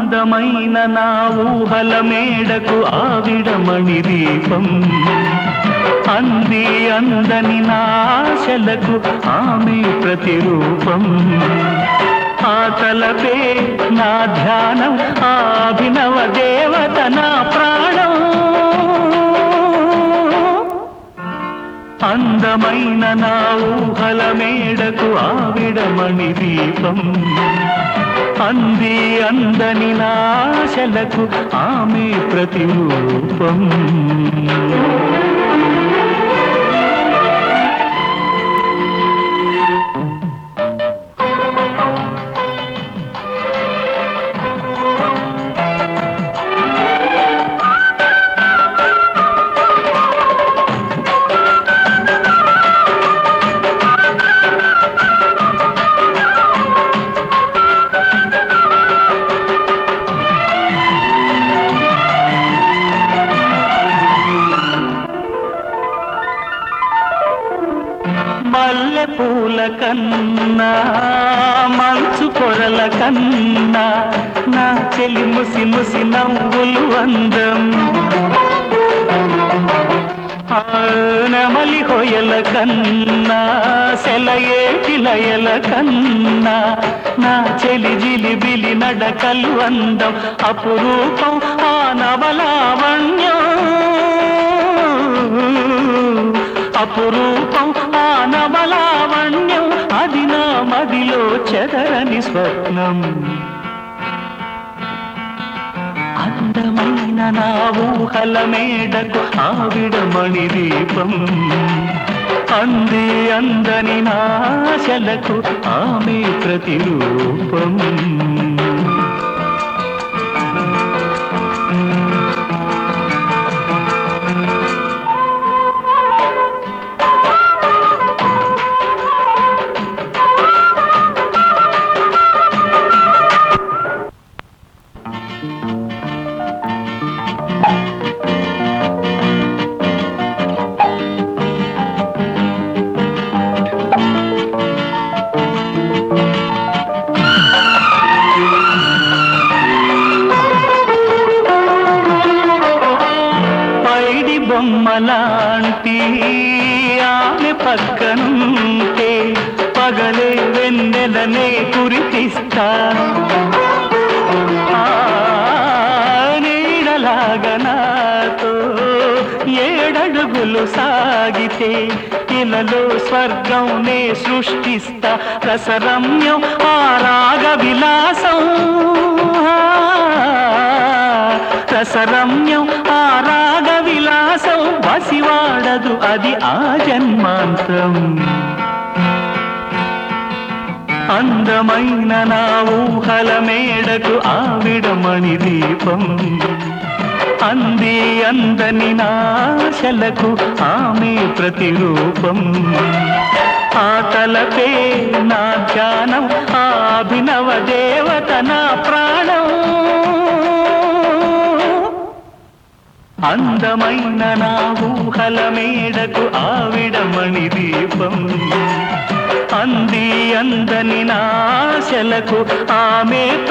అందమైన నా ఊహల మేడకు ఆవిడమణి దీపం అంది అందని నా ఆశలకు ఆమె ప్రతిరూపం ఆ తలపే నా ధ్యానం ఆ అభినవ దేవత నా ప్రాణం అందమైన నా ఊహల మేడకు ఆవిడమణి దీపం అంది అందని నాశలకు ఆమె ప్రతిరూపం మల్లె పూల కన్నా మంచు పొరల కన్నా నా చెలి ముసి ముసి నవ్వులు అందం ఆ నెమలి హొయల కన్నా సెలయేటి లయల కన్నా నా చెలి జిలిబిలి నడకలు అందం అపురూపం ఆ నవలావణ్యం అపురూపం ఆ నవలావణ్యం అది నా మదిలో చెదరని స్వప్నం అందమైన నా ఊహల మేడకు ఆవిడమణి దీపం అంది అందని నాశలకు ఆమె ప్రతిరూపం పైడి బొమ్మలాంటి ఆమె పక్కనుంటే పగలే వెన్నెలనే కురిపిస్తా ఆ, నీడలాగా నాతో ఏడడుగులు సాగితే ఇలలో స్వర్గం నే సృష్టిస్తా రసరమ్యం ఆ రాగ విలాసం రసరమ్యం ఆ రాగ విలాసం వసివాడదు అది ఆ జన్మాంతం అందమైన నా ఊహల మేడకు ఆవిడమణి దీపం అంది అందని నాశలకు ఆమె ప్రతిరూపం ఆ తలపే నా ధ్యానం ఆ అభినవ దేవత నా ప్రాణం అందమైన నా ఊహల మేడకు ఆవిడమణి దీపం అంది అందని నాశలకు ఆమె